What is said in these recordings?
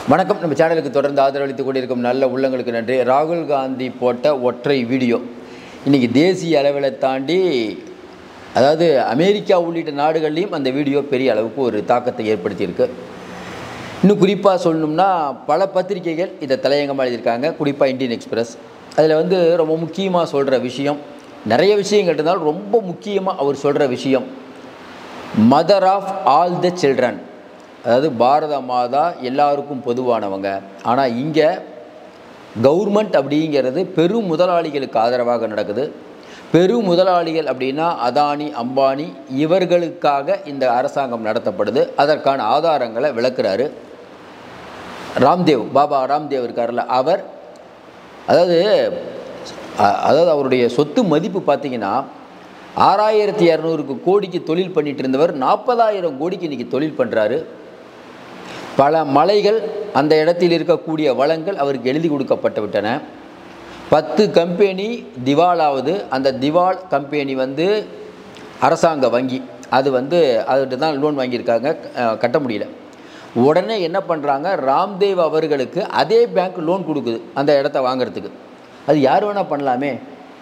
வணக்கம் நம்ம சேனலுக்கு தொடர்ந்து ஆதரவளித்துக் கொண்டிருக்கும் நல்ல உள்ளங்களுக்கு நன்றி ராகுல் காந்தி போட்ட ஒற்றை வீடியோ இன்றைக்கி தேசிய அளவில் தாண்டி அதாவது அமெரிக்கா உள்ளிட்ட நாடுகள்லையும் அந்த வீடியோ பெரிய அளவுக்கு ஒரு தாக்கத்தை ஏற்படுத்தியிருக்கு இன்னும் குறிப்பாக சொல்லணும்னா பல பத்திரிகைகள் இதை தலையங்கமாக எழுதியிருக்காங்க குறிப்பாக இந்தியன் எக்ஸ்பிரஸ் அதில் வந்து ரொம்ப முக்கியமாக சொல்கிற விஷயம் நிறைய விஷயங்கள் இருந்தாலும் ரொம்ப முக்கியமாக அவர் சொல்கிற விஷயம் mother of all the children அதாவது பாரத மாதா எல்லாருக்கும் பொதுவானவங்க ஆனால் இங்கே கவர்மெண்ட் அப்படிங்கிறது பெரும் முதலாளிகளுக்கு ஆதரவாக நடக்குது பெரும் முதலாளிகள் அப்படின்னா அதானி அம்பானி இவர்களுக்காக இந்த அரசாங்கம் நடத்தப்படுது அதற்கான ஆதாரங்களை விளக்குறாரு ராம்தேவ் பாபா ராம்தேவ் இருக்கார்ல அவர் அதாவது அ- அதாவது அவருடைய சொத்து மதிப்பு பார்த்தீங்கன்னா ஆறாயிரத்தி இரநூறுக்கு கோடிக்கு தொழில் பண்ணிட்டு இருந்தவர் நாற்பதாயிரம் கோடிக்கு இன்றைக்கி தொழில் பண்ணுறாரு பல மலைகள் அந்த இடத்தில் இருக்கக்கூடிய வளங்கள் அவருக்கு எழுதி கொடுக்கப்பட்டு விட்டன பத்து கம்பெனி திவாலாவது அந்த திவால் கம்பெனி வந்து அரசாங்க வங்கி அது வந்து அதுகிட்ட தான் லோன் வாங்கியிருக்காங்க அஹ், கட்ட முடியல உடனே என்ன பண்ணுறாங்க ராம்தேவ் அவர்களுக்கு அதே பேங்க் லோன் கொடுக்குது அந்த இடத்த வாங்குறதுக்கு அது யார் வேணால் பண்ணலாமே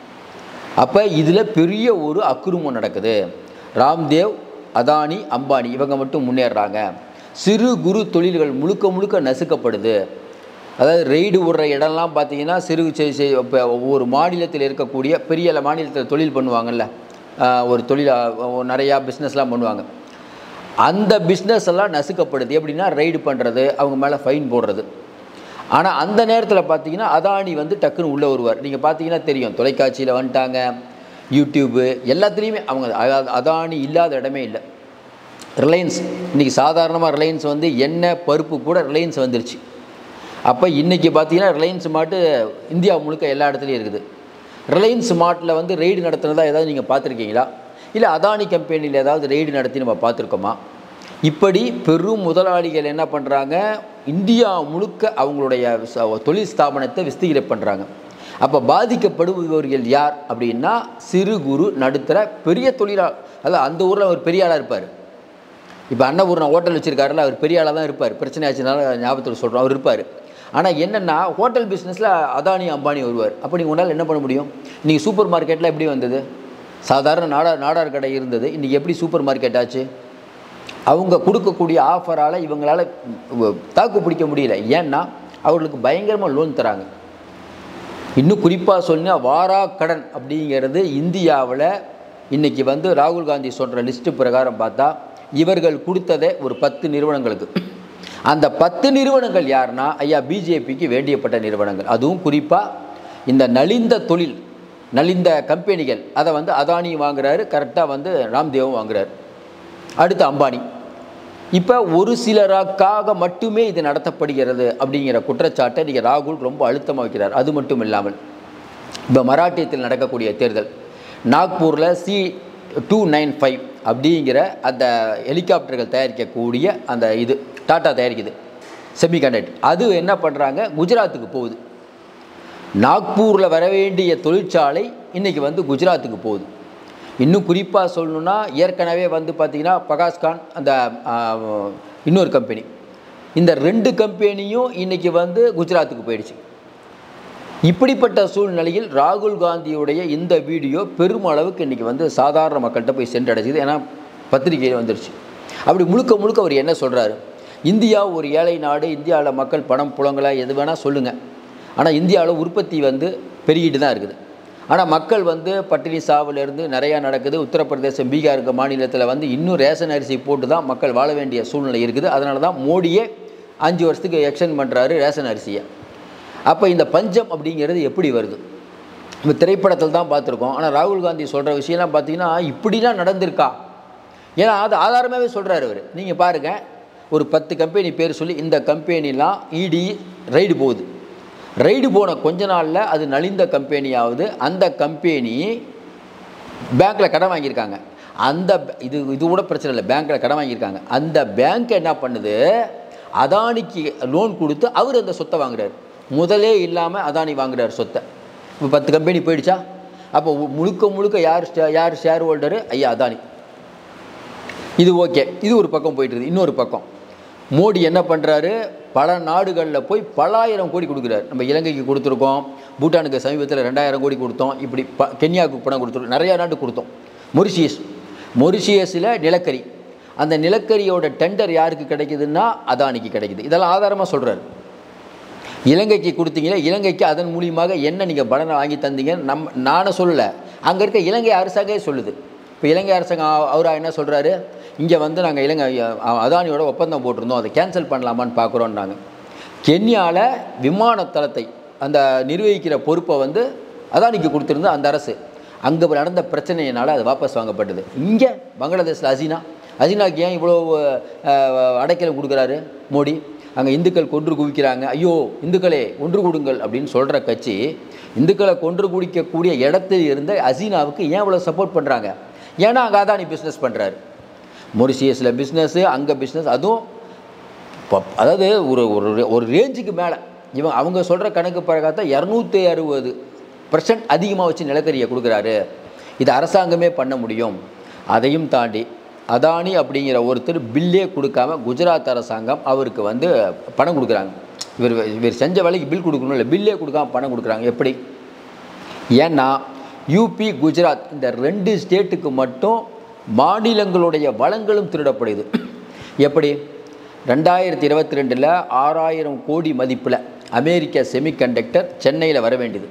அப்போ இதில் பெரிய ஒரு அக்குருமம் நடக்குது ராம்தேவ் அதானி அம்பானி இவங்க மட்டும் முன்னேறுறாங்க சிறு குறு தொழில்கள் முழுக்க முழுக்க நசுக்கப்படுது அதாவது ரெய்டு விடுற இடம்லாம் பார்த்தீங்கன்னா சிறு செ- செ- இப்போ ஒவ்வொரு மாநிலத்தில் இருக்கக்கூடிய பெரிய ல- மாநிலத்தில் தொழில் பண்ணுவாங்கல்ல ஆஹ் ஒரு தொழில் ஆஹ் நிறையா பிஸ்னஸ்லாம் பண்ணுவாங்க அந்த பிஸ்னஸ் எல்லாம் நசுக்கப்படுது எப்படின்னா ரைடு பண்ணுறது அவங்க மேலே ஃபைன் போடுறது ஆனால் அந்த நேரத்தில் பார்த்தீங்கன்னா அதானி வந்து டக்குன்னு உள்ளே வருவார் நீங்கள் பார்த்தீங்கன்னா தெரியும் தொலைக்காட்சியில் வந்துட்டாங்க யூடியூப்பு எல்லாத்துலேயுமே அவங்க அதாவது அதானி இல்லாத இடமே இல்லை ரிலையன்ஸ் இன்றைக்கி சாதாரணமாக ரிலையன்ஸ் வந்து எண்ணெய் பருப்பு கூட ரிலையன்ஸ் வந்துருச்சு அப்போ இன்றைக்கி பார்த்தீங்கன்னா ரிலையன்ஸ் மார்ட்டு இந்தியா முழுக்க எல்லா இடத்துலையும் இருக்குது ரிலையன்ஸ் மார்ட்டில் வந்து ரெய்டு நடத்துனதா ஏதாவது நீங்கள் பார்த்துருக்கீங்களா இல்லை அதானி கம்பெனியில் ஏதாவது ரெய்டு நடத்தி நம்ம பார்த்துருக்கோமா இப்படி பெரும் முதலாளிகள் என்ன பண்ணுறாங்க இந்தியா முழுக்க அவங்களுடைய ச- தொழில் ஸ்தாபனத்தை விஸ்தீர பண்ணுறாங்க அப்போ பாதிக்கப்படுபவர்கள் யார் அப்படின்னா சிறு குறு நடுத்தர பெரிய தொழிலா அதாவது அந்த ஊரில் ஒரு பெரிய ஆளாக இருப்பார் இப்போ அன்னபூர்ணா ஹோட்டல் வச்சிருக்காருல்ல அவர் பெரிய ஆளாக தான் இருப்பார் பிரச்சனை ஆச்சுனால ஞாபகத்தில் சொல்கிறோம் அவர் இருப்பார் ஆனால் என்னென்னா ஹோட்டல் பிஸ்னஸில் அதானி அம்பானி வருவார் அப்போ நீங்கள் உங்களால் என்ன பண்ண முடியும் இன்றைக்கி சூப்பர் மார்க்கெட்டில் எப்படி வந்தது சாதாரண நாடா நாடார் கடை இருந்தது இன்றைக்கி எப்படி சூப்பர் மார்க்கெட் ஆச்சு அவங்க கொடுக்கக்கூடிய ஆஃபரால் இவங்களால் தாக்கு பிடிக்க முடியல ஏன்னா அவர்களுக்கு பயங்கரமாக லோன் தராங்க இன்னும் குறிப்பாக சொன்னால் வாரா கடன் அப்படிங்கிறது இந்தியாவில் இன்றைக்கி வந்து ராகுல் காந்தி சொல்கிற லிஸ்ட்டு பிரகாரம் பார்த்தா இவர்கள் கொடுத்ததே ஒரு பத்து நிறுவனங்களுக்கு அந்த பத்து நிறுவனங்கள் யாருன்னா ஐயா பிஜேபிக்கு வேண்டியப்பட்ட நிறுவனங்கள் அதுவும் குறிப்பாக இந்த நலிந்த தொழில் நலிந்த கம்பெனிகள் அதை வந்து அதானி வாங்குறாரு கரெக்டாக வந்து ராம்தேவும் வாங்குறாரு அடுத்து அம்பானி இப்போ ஒரு சிலருக்காக மட்டுமே இது நடத்தப்படுகிறது அப்படிங்கிற குற்றச்சாட்டை நீங்கள் ராகுல் ரொம்ப அழுத்தமாக வைக்கிறார் அது மட்டும் இல்லாமல் இப்போ மராட்டியத்தில் நடக்கக்கூடிய தேர்தல் நாக்பூரில் சி டூ நைன் ஃபைவ் அப்படிங்கிற அந்த ஹெலிகாப்டர்கள் தயாரிக்கக்கூடிய அந்த இது டாட்டா தயாரிக்குது செமிகண்டக்ட் அது என்ன பண்ணுறாங்க குஜராத்துக்கு போகுது நாக்பூரில் வர வேண்டிய தொழிற்சாலை இன்றைக்கி வந்து குஜராத்துக்கு போகுது இன்னும் குறிப்பாக சொல்லணுன்னா ஏற்கனவே வந்து பார்த்திங்கன்னா பகாஸ்கான் அந்த ஆ, இன்னொரு கம்பெனி இந்த ரெண்டு கம்பெனியும் இன்றைக்கி வந்து குஜராத்துக்கு போயிடுச்சு இப்படிப்பட்ட சூழ்நிலையில் ராகுல் காந்தியுடைய இந்த வீடியோ பெருமளவுக்கு இன்றைக்கி வந்து சாதாரண மக்கள்கிட்ட போய் சென்றடைச்சிது ஏன்னா பத்திரிகையில் வந்துருச்சு அப்படி முழுக்க முழுக்க அவர் என்ன சொல்கிறாரு இந்தியா ஒரு ஏழை நாடு இந்தியாவில் மக்கள் பணம் புலங்களை எது வேணால் சொல்லுங்கள் ஆனால் இந்தியாவில் உற்பத்தி வந்து பெருகிட்டு தான் இருக்குது ஆனால் மக்கள் வந்து பட்டினி சாவுலேருந்து நிறையா நடக்குது உத்தரப்பிரதேசம் பீகார் இருக்க மாநிலத்தில் வந்து இன்னும் ரேஷன் அரிசி போட்டு தான் மக்கள் வாழ வேண்டிய சூழ்நிலை இருக்குது அதனால தான் மோடியே அஞ்சு வருஷத்துக்கு எக்ஸ்டெண்ட் பண்ணுறாரு ரேஷன் அரிசியை அப்போ இந்த பஞ்சம் அப்படிங்கிறது எப்படி வருது நம்ம திரைப்படத்தில் தான் பார்த்துருக்கோம் ஆனால் ராகுல் காந்தி சொல்கிற விஷயம்லாம் பார்த்தீங்கன்னா இப்படிலாம் நடந்திருக்கா ஏன்னா அது ஆதாரமாகவே சொல்கிறாரு அவர் நீங்கள் பாருங்கள் ஒரு பத்து கம்பெனி பேர் சொல்லி இந்த கம்பெனிலாம் இடி ரைடு போகுது ரைடு போன கொஞ்ச நாளில் அது நலிந்த கம்பெனியாவது அந்த கம்பெனி பேங்க்கில் கடன் வாங்கியிருக்காங்க அந்த ப- இது இது கூட பிரச்சனை இல்லை பேங்க்கில் கடன் வாங்கியிருக்காங்க அந்த பேங்க் என்ன பண்ணுது அதானிக்கு லோன் கொடுத்து அவர் அந்த சொத்தை வாங்குறாரு முதலே இல்லாமல் அதானி வாங்குறாரு சொத்தை இப்போ பத்து கம்பெனி போயிடுச்சா அப்போ உ- முழுக்க முழுக்க யார் ஷே- யார் ஷேர் ஹோல்டரு ஐயா அதானி இது ஓகே இது ஒரு பக்கம் போயிட்டு இருக்குது இன்னொரு பக்கம் மோடி என்ன பண்ணுறாரு பல நாடுகளில் போய் பலாயிரம் கோடி கொடுக்குறாரு நம்ம இலங்கைக்கு கொடுத்துருக்கோம் பூட்டானுக்கு சமீபத்தில் ரெண்டாயிரம் கோடி கொடுத்தோம் இப்படி ப கென்யாவுக்கு பணம் கொடுத்துருக்கோம் நிறையா நாட்டுக்கு கொடுத்தோம் மொரிஷியஸ் மொரிஷியஸில் நிலக்கரி அந்த நிலக்கரியோட டெண்டர் யாருக்கு கிடைக்குதுன்னா அதானிக்கு கிடைக்குது இதெல்லாம் ஆதாரமாக சொல்கிறாரு இலங்கைக்கு கொடுத்தீங்களே இலங்கைக்கு அதன் மூலியமாக என்ன நீங்கள் பலனை வாங்கி தந்தீங்க நம்ம நானே சொல்லலை அங்கே இருக்க இலங்கை அரசாங்கே சொல்லுது இப்போ இலங்கை அரசாங்கம் அவ- அவரா என்ன சொல்கிறாரு இங்கே வந்து நாங்கள் இலங்கை அ- அதானியோட ஒப்பந்தம் போட்டிருந்தோம் அதை கேன்சல் பண்ணலாமான்னு பார்க்குறோன்னாங்க கென்யாவில் விமானத்தளத்தை அந்த நிர்வகிக்கிற பொறுப்பை வந்து அதானிக்கு கொடுத்துருந்த அந்த அரசு அங்கே நடந்த பிரச்சனையினால அது வாபஸ் வாங்கப்பட்டது இங்கே பங்களாதேஷில் ஹசீனா ஹசீனாக்கு ஏன் இவ்வளோ அஹ், அடைக்கலம் கொடுக்குறாரு மோடி அங்கே இந்துக்கள் கொன்று குவிக்கிறாங்க ஐயோ இந்துக்களே ஒன்று கொடுங்கள் அப்படின்னு சொல்கிற கட்சி இந்துக்களை கொன்று குடிக்கக்கூடிய இடத்தில் இருந்த ஹசீனாவுக்கு ஏன் இவ்வளோ சப்போர்ட் பண்ணுறாங்க ஏன்னா அங்கே அதானி பிஸ்னஸ் பண்ணுறாரு மொரிஷியஸில் பிஸ்னஸ்ஸு அங்கே பிஸ்னஸ் அதுவும் இப்போ அதாவது ஒரு ஒரு ஒரு ரேஞ்சுக்கு மேலே இவன் அவங்க சொல்கிற கணக்கு பிரகாரத்தை இரநூத்தி அறுபது பர்சன்ட் அதிகமாக வச்சு நிலக்கரியை கொடுக்குறாரு இது அரசாங்கமே பண்ண முடியும் அதையும் தாண்டி அதானி அப்படிங்கிற ஒருத்தர் பில்லே கொடுக்காம குஜராத் அரசாங்கம் அவருக்கு வந்து பணம் கொடுக்குறாங்க இவர் இவர் செஞ்ச வேலைக்கு பில் கொடுக்கணும் இல்லை பில்லே கொடுக்காம பணம் கொடுக்குறாங்க எப்படி ஏன்னா யூபி குஜராத் இந்த ரெண்டு ஸ்டேட்டுக்கு மட்டும் மாநிலங்களுடைய வளங்களும் திருடப்படுது எப்படி ரெண்டாயிரத்தி இருபத்தி ரெண்டில் ஆறாயிரம் கோடி மதிப்பில் அமெரிக்க செமிகண்டக்டர் சென்னையில் வர வேண்டியது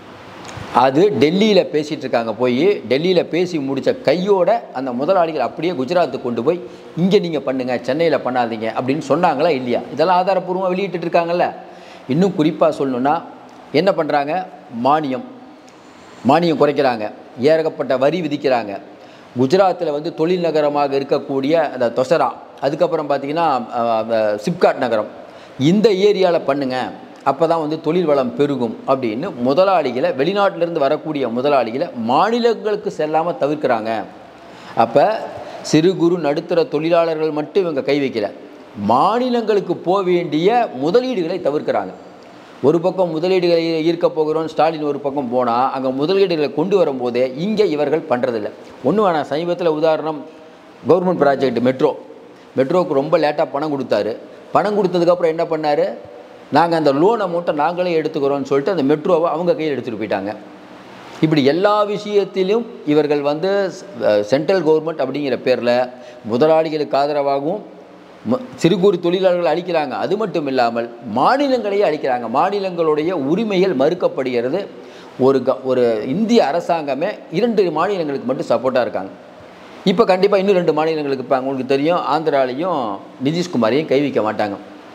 அது டெல்லியில் பேசிகிட்டு இருக்காங்க போய் டெல்லியில் பேசி முடித்த கையோட அந்த முதலாளிகள் அப்படியே குஜராத்துக்கு கொண்டு போய் இங்கே நீங்கள் பண்ணுங்கள் சென்னையில் பண்ணாதீங்க அப்படின்னு சொன்னாங்களா இல்லையா இதெல்லாம் ஆதாரப்பூர்வமாக வெளியிட்டு இருக்காங்கல்ல இன்னும் குறிப்பாக சொல்லணுன்னா என்ன பண்ணுறாங்க மானியம் மானியம் குறைக்கிறாங்க ஏகப்பட்ட வரி விதிக்கிறாங்க குஜராத்தில் வந்து தொழில் நகரமாக இருக்கக்கூடிய அந்த தொசரா அதுக்கப்புறம் பார்த்தீங்கன்னா சிப்காட் நகரம் இந்த ஏரியாவில் பண்ணுங்க அப்போ தான் வந்து தொழில் வளம் பெருகும் அப்படின்னு முதலாளிகளை வெளிநாட்டிலேருந்து வரக்கூடிய முதலாளிகளை மாநிலங்களுக்கு செல்லாமல் தவிர்க்கிறாங்க அப்போ சிறு குறு நடுத்தர தொழிலாளர்கள் மட்டும் இவங்க கை வைக்கல மாநிலங்களுக்கு போக வேண்டிய முதலீடுகளை தவிர்க்கிறாங்க ஒரு பக்கம் முதலீடுகளை ஈர்க்க போகிறோம் ஸ்டாலின் ஒரு பக்கம் போனால் அங்கே முதலீடுகளை கொண்டு வரும்போதே இங்கே இவர்கள் பண்ணுறதில்ல ஒன்று வேணாம் சமீபத்தில் உதாரணம் கவர்மெண்ட் ப்ராஜெக்ட் மெட்ரோ மெட்ரோவுக்கு ரொம்ப லேட்டாக பணம் கொடுத்தாரு பணம் கொடுத்ததுக்கப்புறம் என்ன பண்ணார் நாங்கள் அந்த லோன் அமௌண்ட்டை நாங்களே எடுத்துக்கிறோம்னு சொல்லிட்டு அந்த மெட்ரோவை அவங்க கையில் எடுத்துகிட்டு போயிட்டாங்க இப்படி எல்லா விஷயத்திலும் இவர்கள் வந்து சென்ட்ரல் கவர்மெண்ட் அப்படிங்கிற பேரில் முதலாளிகளுக்கு ஆதரவாகவும் ம- சிறு குறு தொழிலாளர்கள் அளிக்கிறாங்க அது மட்டும் இல்லாமல் மாநிலங்களையே அளிக்கிறாங்க மாநிலங்களுடைய உரிமைகள் மறுக்கப்படுகிறது ஒரு க ஒரு இந்திய அரசாங்கமே இரண்டு மாநிலங்களுக்கு மட்டும் சப்போர்ட்டாக இருக்காங்க இப்போ கண்டிப்பாக இன்னும் ரெண்டு மாநிலங்களுக்கு இப்போ உங்களுக்கு தெரியும் ஆந்திராலையும் நிதிஷ்குமாரையும் கை வைக்க மாட்டாங்க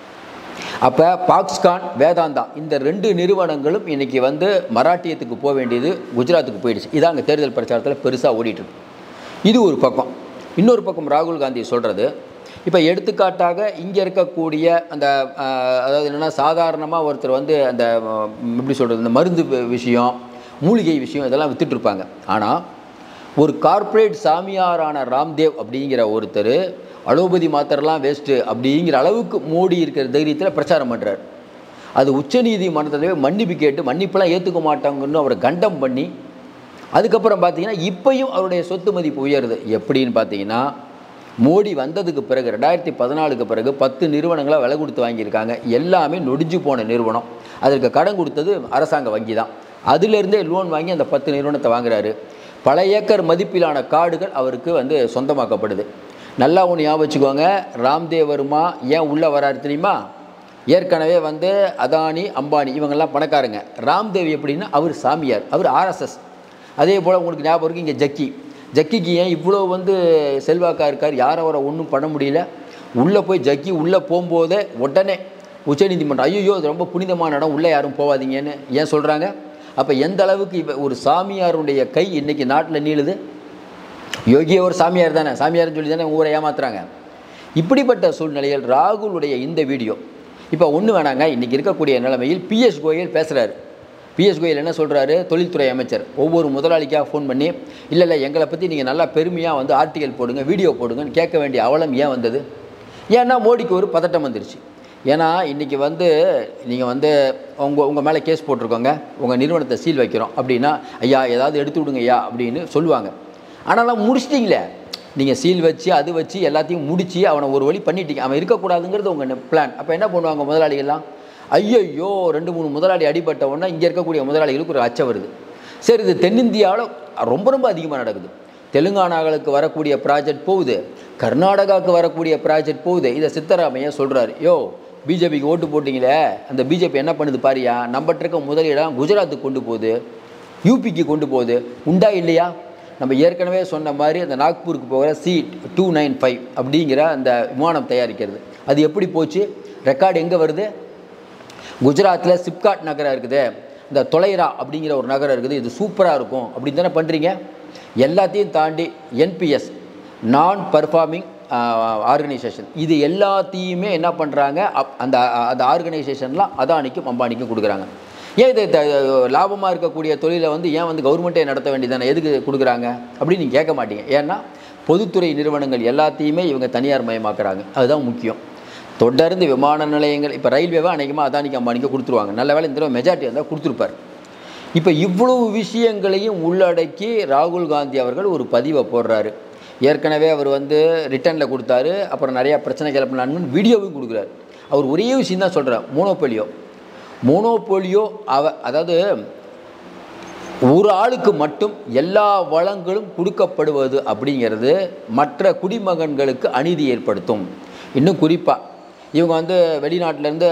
அப்போ பாக்ஸ்கான் வேதாந்தா இந்த ரெண்டு நிறுவனங்களும் இன்றைக்கி வந்து மராட்டியத்துக்கு போக வேண்டியது குஜராத்துக்கு போயிடுச்சு இதான் அங்கே தேர்தல் பிரச்சாரத்தில் பெருசாக ஓடிட்டுருக்கு இது ஒரு பக்கம் இன்னொரு பக்கம் ராகுல் காந்தி சொல்கிறது இப்போ எடுத்துக்காட்டாக இங்கே இருக்கக்கூடிய அந்த ஆஹ், அதாவது என்னென்னா சாதாரணமாக ஒருத்தர் வந்து அந்த ஆஹ், எப்படி சொல்கிறது இந்த மருந்து வி- விஷயம் மூலிகை விஷயம் இதெல்லாம் வித்துட்டு இருப்பாங்க ஆனால் ஒரு கார்ப்பரேட் சாமியாரான ராம்தேவ் அப்படிங்கிற ஒருத்தர் அலோபதி மாத்திரலாம் வேஸ்ட்டு அப்படிங்கிற அளவுக்கு மோடி இருக்கிற தைரியத்தில் பிரச்சாரம் பண்ணுறார் அது உச்சநீதிமன்றத்திலே மன்னிப்பு கேட்டு மன்னிப்பெல்லாம் ஏற்றுக்க மாட்டாங்கன்னு அவரை கண்டம் பண்ணி அதுக்கப்புறம் பார்த்தீங்கன்னா இப்பயும் அவருடைய சொத்து மதிப்பு உயருது எப்படின்னு பார்த்தீங்கன்னா மோடி வந்ததுக்கு பிறகு ரெண்டாயிரத்தி பதினாலுக்கு பிறகு பத்து நிறுவனங்களை விலை கொடுத்து வாங்கியிருக்காங்க எல்லாமே நொடிஞ்சு போன நிறுவனம் அதற்கு கடன் கொடுத்தது அரசாங்க வங்கி தான் அதிலிருந்தே லோன் வாங்கி அந்த பத்து நிறுவனத்தை வாங்குறாரு பல ஏக்கர் மதிப்பிலான காடுகள் அவருக்கு வந்து சொந்தமாக்கப்படுது நல்லா ஒன்று ஞாபகம் வச்சுக்கோங்க ராம்தேவ் வர்மா ஏன் உள்ளே வராரு தெரியுமா ஏற்கனவே வந்து அதானி அம்பானி இவங்கெல்லாம் பணக்காரங்க ராம்தேவ் எப்படின்னா அவர் சாமியார் அவர் ஆர்எஸ்எஸ் அதே போல் உங்களுக்கு ஞாபகம் இருக்கு இங்கே ஜக்கி ஜக்கிக்கு ஏன் இவ்வளோ வந்து செல்வாக்கா இருக்கார் யாரும் அவரை ஒன்றும் பண்ண முடியல உள்ளே போய் ஜக்கி உள்ளே போகும்போதே உடனே உச்சநீதிமன்றம் ஐயோ அது ரொம்ப புனிதமான இடம் உள்ளே யாரும் போகாதீங்கன்னு ஏன் சொல்கிறாங்க அப்போ எந்த அளவுக்கு இவ ஒரு சாமியாருடைய கை இன்னைக்கு நாட்டில் நீளுது யோகியே ஒரு சாமியார் தானே சாமியார்னு சொல்லி தானே ஊரை ஏமாத்துறாங்க இப்படிப்பட்ட சூழ்நிலையில் ராகுலுடைய இந்த வீடியோ இப்போ ஒன்று வேணாங்க இன்றைக்கி இருக்கக்கூடிய நிலைமையில் பிஎஸ் கோயல் பேசுகிறாரு பிஎஸ் கோயல் என்ன சொல்கிறாரு தொழில்துறை அமைச்சர் ஒவ்வொரு முதலாளிக்காக ஃபோன் பண்ணி இல்லை இல்லை எங்களை பற்றி நீங்கள் நல்லா பெருமையாக வந்து ஆர்டிகல் போடுங்க வீடியோ போடுங்கன்னு கேட்க வேண்டிய அவலம் ஏன் வந்தது ஏன்னா மோடிக்கு ஒரு பதட்டம் வந்துருச்சு ஏன்னா இன்றைக்கி வந்து நீங்கள் வந்து உங்கள் உங்கள் மேலே கேஸ் போட்டிருக்கோங்க உங்கள் நிறுவனத்தை சீல் வைக்கிறோம் அப்படின்னா ஐயா ஏதாவது எடுத்து விடுங்க ஐயா அப்படின்னு சொல்லுவாங்க ஆனாலும் முடிச்சிட்டிங்களே நீங்கள் சீல் வச்சு அது வச்சு எல்லாத்தையும் முடித்து அவனை ஒரு வழி பண்ணிட்டீங்க அவன் இருக்கக்கூடாதுங்கிறது உங்கள் பிளான் அப்போ என்ன பண்ணுவாங்க முதலாளிகள்லாம் ஐயையோ ரெண்டு மூணு முதலாளி அடிபட்ட உடனே இங்கே இருக்கக்கூடிய முதலாளிகளுக்கு ஒரு அச்சம் வருது சரி இது தென்னிந்தியாவில் ரொம்ப ரொம்ப அதிகமாக நடக்குது தெலுங்கானாகளுக்கு வரக்கூடிய ப்ராஜெக்ட் போகுது கர்நாடகாவுக்கு வரக்கூடிய ப்ராஜெக்ட் போகுது இதை சித்தராமையா சொல்கிறார் யோ பிஜேபிக்கு ஓட்டு போட்டிங்களே அந்த பிஜேபி என்ன பண்ணுது பாரியா நம்மகிட்ட இருக்க முதலீடாக குஜராத்துக்கு கொண்டு போகுது யூபிக்கு கொண்டு போகுது உண்டா இல்லையா நம்ம ஏற்கனவே சொன்ன மாதிரி அந்த நாக்பூருக்கு போகிற சி டூ நைன் ஃபைவ் அப்படிங்கிற அந்த விமானம் தயாரிக்கிறது அது எப்படி போச்சு ரெக்கார்டு எங்கே வருது குஜராத்தில் சிப்காட் நகரம் இருக்குது இந்த தொலைரா அப்படிங்கிற ஒரு நகரம் இருக்குது இது சூப்பராக இருக்கும் அப்படின்னு தானே பண்ணுறீங்க எல்லாத்தையும் தாண்டி என்பிஎஸ் நான் பர்ஃபார்மிங் ஆர்கனைசேஷன் இது எல்லாத்தையுமே என்ன பண்ணுறாங்க அந்த அந்த ஆர்கனைசேஷன்லாம் அதானிக்கும் அம்பானிக்கும் கொடுக்குறாங்க ஏன் இது லாபமாக இருக்கக்கூடிய தொழிலை வந்து ஏன் வந்து கவர்மெண்ட்டே நடத்த வேண்டியதானே எதுக்கு கொடுக்குறாங்க அப்படின்னு நீங்கள் கேட்க மாட்டீங்க ஏன்னா பொதுத்துறை நிறுவனங்கள் எல்லாத்தையுமே இவங்க தனியார் மயமாக்குறாங்க அதுதான் முக்கியம் தொடர்ந்து விமான நிலையங்கள் இப்போ ரயில்வேவை அநேகமாக அதானிக்கு அம்பானிக்கு கொடுத்துருவாங்க நல்ல வேலை இந்த தடவை மெஜாரிட்டி இருந்தால் கொடுத்துருப்பார் இப்போ இவ்வளவு விஷயங்களையும் உள்ளடக்கி ராகுல் காந்தி அவர்கள் ஒரு பதிவை போடுறாரு ஏற்கனவே அவர் வந்து ரிட்டனில் கொடுத்தாரு அப்புறம் நிறையா பிரச்சனை கிளப்பினான்னு வீடியோவும் கொடுக்குறாரு அவர் ஒரே விஷயம் தான் சொல்கிறார் மோனோபோலியோ மோனோபோலியோ அவ அதாவது ஒரு ஆளுக்கு மட்டும் எல்லா வளங்களும் கொடுக்கப்படுவது அப்படிங்கிறது மற்ற குடிமகன்களுக்கு அநீதி ஏற்படுத்தும் இன்னும் குறிப்பாக இவங்க வந்து வெளிநாட்டிலேருந்து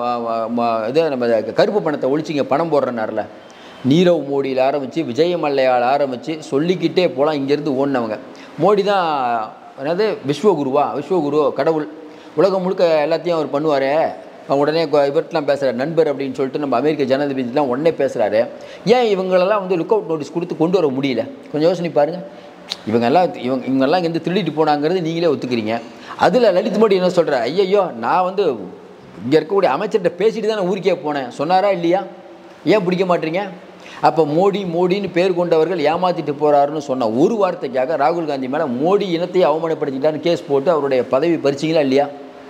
இது நம்ம கருப்பு பணத்தை ஒழிச்சிங்க பணம் போடுறனார்ல நீரவ் மோடியில் ஆரம்பித்து விஜயமல்லையால் ஆரம்பித்து சொல்லிக்கிட்டே போகலாம் இங்கேருந்து ஓடினவங்க மோடி தான் என்னது விஸ்வகுருவா விஸ்வகுரு கடவுள் உலகம் முழுக்க எல்லாத்தையும் அவர் பண்ணுவார் உடனே இவர்கிட்டலாம் பேசுகிறார் நண்பர் அப்படின்னு சொல்லிட்டு நம்ம அமெரிக்க ஜனாதிபதிலாம் உடனே பேசுகிறாரு ஏன் இவங்களெல்லாம் வந்து லுக் அவுட் நோட்டீஸ் கொடுத்து கொண்டு வர முடியல கொஞ்சம் யோசனை பாருங்கள் இவங்கெல்லாம் இவங்க இவங்கெல்லாம் இங்கேருந்து திருடிட்டு போனாங்கிறது நீங்களே ஒத்துக்கிறீங்க அதில் லலித் மோடி என்ன சொல்கிறார் ஐயையோ நான் வந்து இங்கே இருக்கக்கூடிய அமைச்சர்கிட்ட பேசிட்டு தான் நான் ஊருக்கே போனேன் சொன்னாரா இல்லையா ஏன் பிடிக்க மாட்டீங்க அப்போ மோடி மோடின்னு பேர் கொண்டவர்கள் ஏமாற்றிட்டு போகிறாருன்னு சொன்ன ஒரு வார்த்தைக்காக ராகுல் காந்தி மேலே மோடி இனத்தை அவமானப்படுத்திட்டான்னு கேஸ் போட்டு அவருடைய பதவி பறிச்சிங்களா இல்லையா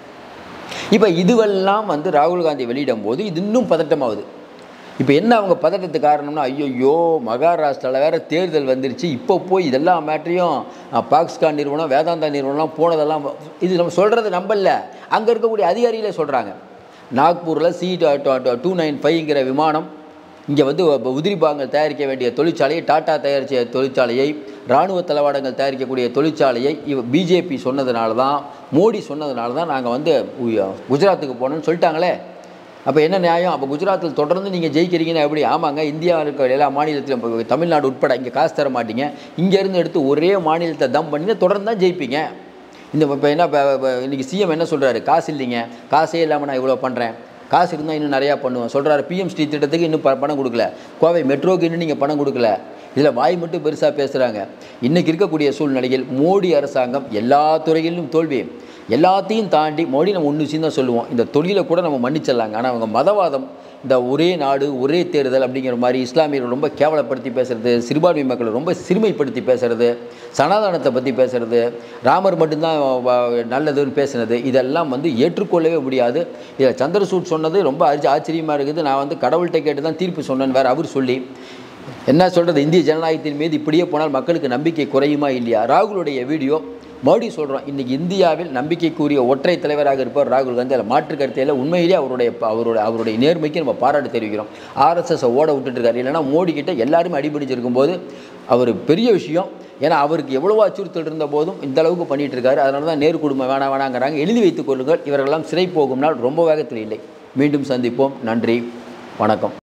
இப்போ இதுவெல்லாம் வந்து ராகுல் காந்தி வெளியிடும் போது இது இன்னும் பதட்டமாகுது இப்போ என்ன அவங்க பதட்டத்துக்கு காரணம்னா ஐயோ மகாராஷ்டிராவில் வேறு தேர்தல் வந்துருச்சு இப்போ போய் இதெல்லாம் மேட்ரையும் பாகிஸ்தான் நிறுவனம் வேதாந்தா நிறுவனம்லாம் போனதெல்லாம் இது நம்ம சொல்கிறது நம்பல அங்கே இருக்கக்கூடிய அதிகாரிகளே சொல்கிறாங்க நாக்பூரில் சி டூ நைன் ஃபைவ்ங்கிற விமானம் இங்கே வந்து உதிரி பாகங்கள் தயாரிக்க வேண்டிய தொழிற்சாலையை டாட்டா தயாரித்த தொழிற்சாலையை இராணுவ தளவாடங்கள் தயாரிக்கக்கூடிய தொழிற்சாலையை இவ பிஜேபி சொன்னதுனால தான் மோடி சொன்னதுனால தான் நாங்கள் வந்து குஜராத்துக்கு போனோம்னு சொல்லிட்டாங்களே அப்போ என்ன நியாயம் அப்போ குஜராத்தில் தொடர்ந்து நீங்கள் ஜெயிக்கிறீங்கன்னா எப்படி ஆமாங்க இந்தியாவில் இருக்கிற எல்லா மாநிலத்திலும் இப்போ தமிழ்நாடு உட்பட இங்கே காசு தர மாட்டீங்க இங்கேருந்து எடுத்து ஒரே மாநிலத்தை தம் பண்ணி தொடர்ந்து தான் ஜெயிப்பீங்க இந்த இப்போ என்ன இப்போ இன்றைக்கி சிஎம் என்ன சொல்கிறாரு காசு இல்லைங்க காசே இல்லாமல் நான் இவ்வளோ பண்ணுறேன் காசு இருந்தால் இன்னும் நிறையா பண்ணுவேன் சொல்கிறாரு பிஎம் ஸ்ரீ திட்டத்துக்கு இன்னும் ப பணம் கொடுக்கல கோவை மெட்ரோக்கு இன்னும் நீங்கள் பணம் கொடுக்கல இதில் வாய் மட்டும் பெருசாக பேசுகிறாங்க இன்றைக்கி இருக்கக்கூடிய சூழ்நிலையில் மோடி அரசாங்கம் எல்லா துறைகளிலும் தோல்வி எல்லாத்தையும் தாண்டி மோடி நம்ம ஒன்று விஷயம் தான் சொல்லுவோம் இந்த தொழிலை கூட நம்ம மன்னிச்சிடலாங்க ஆனால் அவங்க மதவாதம் இந்த ஒரே நாடு ஒரே தேர்தல் அப்படிங்கிற மாதிரி இஸ்லாமியர்கள் ரொம்ப கேவலப்படுத்தி பேசுகிறது சிறுபான்மை மக்களை ரொம்ப சிறுமைப்படுத்தி பேசுகிறது சனாதனத்தை பற்றி பேசுகிறது ராமர் மட்டும்தான் நல்லதுன்னு பேசுனது இதெல்லாம் வந்து ஏற்றுக்கொள்ளவே முடியாது இதில் சந்திரசூட் சொன்னது ரொம்ப ஆச்ச ஆச்சரியமாக இருக்குது நான் வந்து கடவுள்கிட்ட கேட்டு தான் தீர்ப்பு சொன்னேன்னு வேறு அவர் சொல்லி என்ன சொல்கிறது இந்திய ஜனநாயகத்தின் மீது இப்படியே போனால் மக்களுக்கு நம்பிக்கை குறையுமா இல்லையா ராகுலுடைய வீடியோ மோடி சொல்கிறோம் இன்றைக்கி இந்தியாவில் நம்பிக்கைக்குரிய ஒற்றை தலைவராக இருப்பார் ராகுல் காந்தி அதில் மாற்று கருத்தையில் உண்மையிலேயே அவருடைய அவருடைய அவருடைய நேர்மைக்கு நம்ம பாராட்டு தெரிவிக்கிறோம் ஆர்எஸ்எஸை ஓட விட்டுட்டுருக்காரு இல்லைனா மோடி கிட்ட எல்லாருமே அடிபிடிச்சிருக்கும் போது அவர் பெரிய விஷயம் ஏன்னா அவருக்கு எவ்வளவோ அச்சுறுத்தல் இருந்த போதும் இந்த அளவுக்கு பண்ணிகிட்டு இருக்காரு அதனால தான் நேரு குடும்பம் வேணாம் வேணாங்கிறாங்க எழுதி வைத்துக் கொள்ளுங்கள் இவர்களெல்லாம் சிறை போகும் நாள் ரொம்ப வேகத்தில் இல்லை மீண்டும் சந்திப்போம் நன்றி வணக்கம்